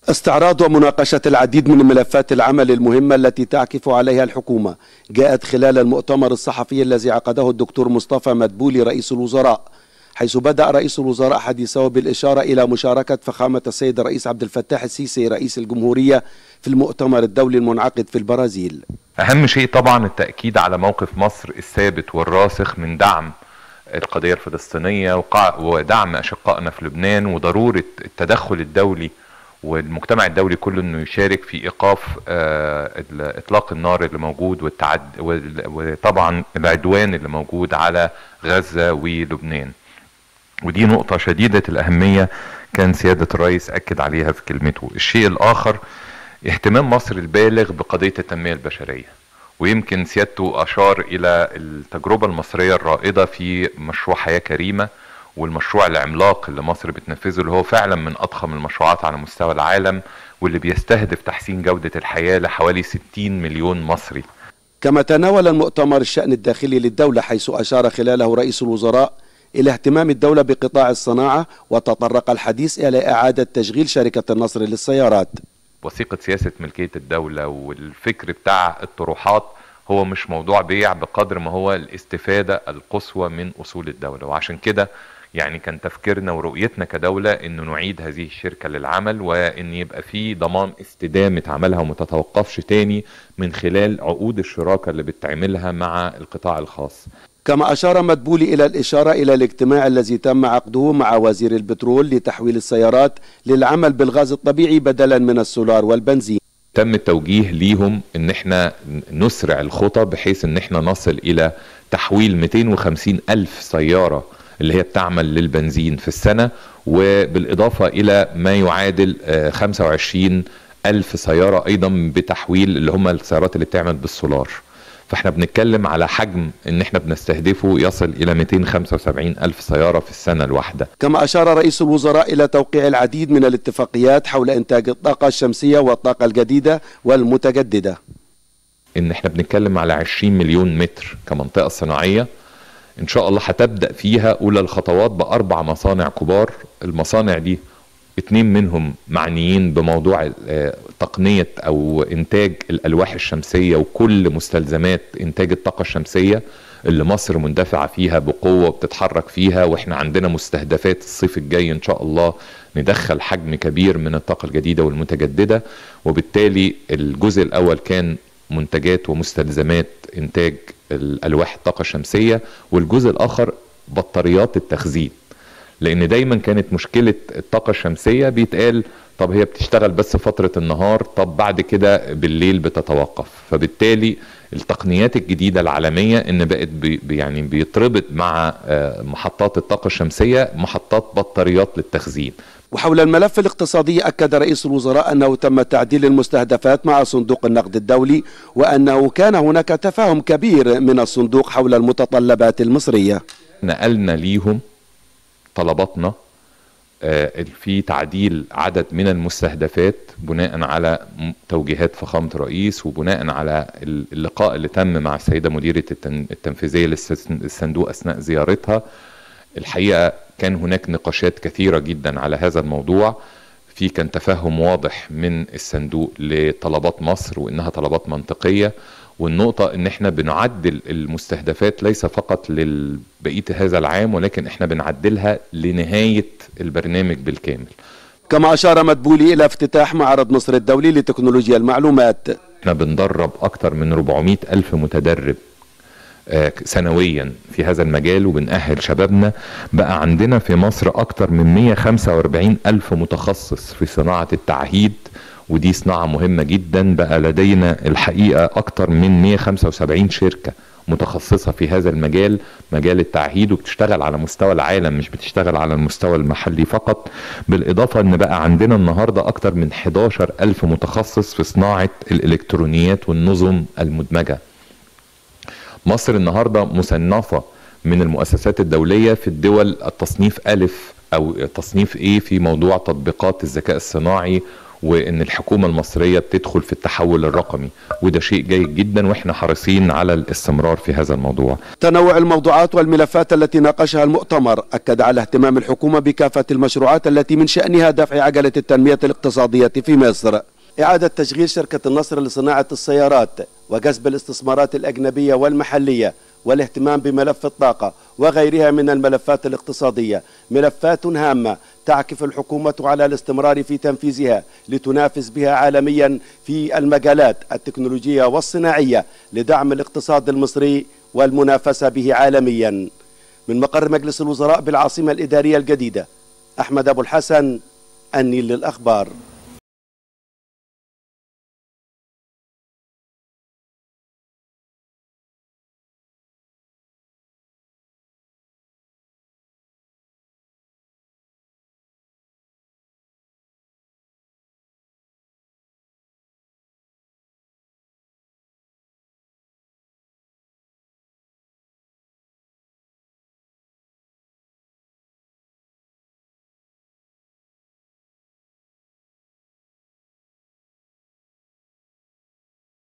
استعراض ومناقشة العديد من ملفات العمل المهمة التي تعكف عليها الحكومة جاءت خلال المؤتمر الصحفي الذي عقده الدكتور مصطفى مدبولي رئيس الوزراء حيث بدأ رئيس الوزراء حديثه بالإشارة إلى مشاركة فخامة السيد الرئيس عبد الفتاح السيسي رئيس الجمهورية في المؤتمر الدولي المنعقد في البرازيل أهم شيء طبعا التأكيد على موقف مصر الثابت والراسخ من دعم القضية الفلسطينية ودعم أشقائنا في لبنان وضرورة التدخل الدولي والمجتمع الدولي كله انه يشارك في ايقاف آه اطلاق النار اللي موجود والتعد وطبعا العدوان اللي موجود على غزه ولبنان ودي نقطة شديدة الأهمية كان سيادة الرئيس أكد عليها في كلمته الشيء الآخر اهتمام مصر البالغ بقضية التنمية البشرية ويمكن سيادته أشار إلى التجربة المصرية الرائدة في مشروع حياة كريمة والمشروع العملاق اللي مصر بتنفذه اللي هو فعلا من أضخم المشروعات على مستوى العالم واللي بيستهدف تحسين جودة الحياة لحوالي 60 مليون مصري كما تناول المؤتمر الشأن الداخلي للدولة حيث أشار خلاله رئيس الوزراء إلى اهتمام الدولة بقطاع الصناعة وتطرق الحديث إلى إعادة تشغيل شركة النصر للسيارات وثيقة سياسة ملكية الدولة والفكر بتاع الطروحات هو مش موضوع بيع بقدر ما هو الاستفادة القصوى من أصول الدولة وعشان كده يعني كان تفكيرنا ورؤيتنا كدولة انه نعيد هذه الشركة للعمل وان يبقى في ضمان استدامة عملها وما تتوقفش تاني من خلال عقود الشراكة اللي بتعملها مع القطاع الخاص كما أشار مدبولي إلى الإشارة إلى الاجتماع الذي تم عقده مع وزير البترول لتحويل السيارات للعمل بالغاز الطبيعي بدلا من السولار والبنزين تم التوجيه ليهم ان احنا نسرع الخطى بحيث ان احنا نصل الى تحويل 250 الف سيارة اللي هي بتعمل للبنزين في السنة وبالإضافة إلى ما يعادل 25 ألف سيارة أيضا بتحويل اللي هم السيارات اللي بتعمل بالسولار فاحنا بنتكلم على حجم ان احنا بنستهدفه يصل الى 275 الف سياره في السنه الواحده. كما اشار رئيس الوزراء الى توقيع العديد من الاتفاقيات حول انتاج الطاقه الشمسيه والطاقه الجديده والمتجدده. ان احنا بنتكلم على 20 مليون متر كمنطقه صناعيه ان شاء الله هتبدا فيها اولى الخطوات باربع مصانع كبار المصانع دي اتنين منهم معنيين بموضوع تقنية أو إنتاج الألواح الشمسية وكل مستلزمات إنتاج الطاقة الشمسية اللي مصر مندفعة فيها بقوة وبتتحرك فيها وإحنا عندنا مستهدفات الصيف الجاي إن شاء الله ندخل حجم كبير من الطاقة الجديدة والمتجددة وبالتالي الجزء الأول كان منتجات ومستلزمات إنتاج الألواح الطاقة الشمسية والجزء الآخر بطاريات التخزين لان دايما كانت مشكله الطاقه الشمسيه بيتقال طب هي بتشتغل بس فتره النهار طب بعد كده بالليل بتتوقف فبالتالي التقنيات الجديده العالميه ان بقت بي يعني بيتربط مع محطات الطاقه الشمسيه محطات بطاريات للتخزين وحول الملف الاقتصادي أكد رئيس الوزراء أنه تم تعديل المستهدفات مع صندوق النقد الدولي وأنه كان هناك تفاهم كبير من الصندوق حول المتطلبات المصرية نقلنا ليهم طلباتنا في تعديل عدد من المستهدفات بناء على توجيهات فخامة الرئيس وبناء على اللقاء اللي تم مع السيدة مديرة التنفيذية للصندوق أثناء زيارتها الحقيقة كان هناك نقاشات كثيرة جدا على هذا الموضوع في كان تفهم واضح من الصندوق لطلبات مصر وإنها طلبات منطقية والنقطة ان احنا بنعدل المستهدفات ليس فقط لبقية هذا العام ولكن احنا بنعدلها لنهاية البرنامج بالكامل كما أشار مدبولي إلى افتتاح معرض مصر الدولي لتكنولوجيا المعلومات احنا بندرب أكثر من 400 ألف متدرب سنويا في هذا المجال وبنأهل شبابنا بقى عندنا في مصر أكثر من 145 ألف متخصص في صناعة التعهيد ودي صناعة مهمة جدا بقى لدينا الحقيقة أكتر من 175 شركة متخصصة في هذا المجال مجال التعهيد وبتشتغل على مستوى العالم مش بتشتغل على المستوى المحلي فقط بالإضافة أن بقى عندنا النهاردة أكتر من 11 ألف متخصص في صناعة الإلكترونيات والنظم المدمجة مصر النهاردة مصنفة من المؤسسات الدولية في الدول التصنيف ألف أو تصنيف إيه في موضوع تطبيقات الذكاء الصناعي وان الحكومه المصريه بتدخل في التحول الرقمي وده شيء جيد جدا واحنا حريصين على الاستمرار في هذا الموضوع تنوع الموضوعات والملفات التي ناقشها المؤتمر أكد على اهتمام الحكومة بكافة المشروعات التي من شأنها دفع عجلة التنمية الاقتصادية في مصر إعادة تشغيل شركة النصر لصناعة السيارات وجذب الاستثمارات الأجنبية والمحلية والاهتمام بملف الطاقة وغيرها من الملفات الاقتصادية ملفات هامة تعكف الحكومة على الاستمرار في تنفيذها لتنافس بها عالميا في المجالات التكنولوجية والصناعية لدعم الاقتصاد المصري والمنافسة به عالميا من مقر مجلس الوزراء بالعاصمة الإدارية الجديدة أحمد أبو الحسن النيل للأخبار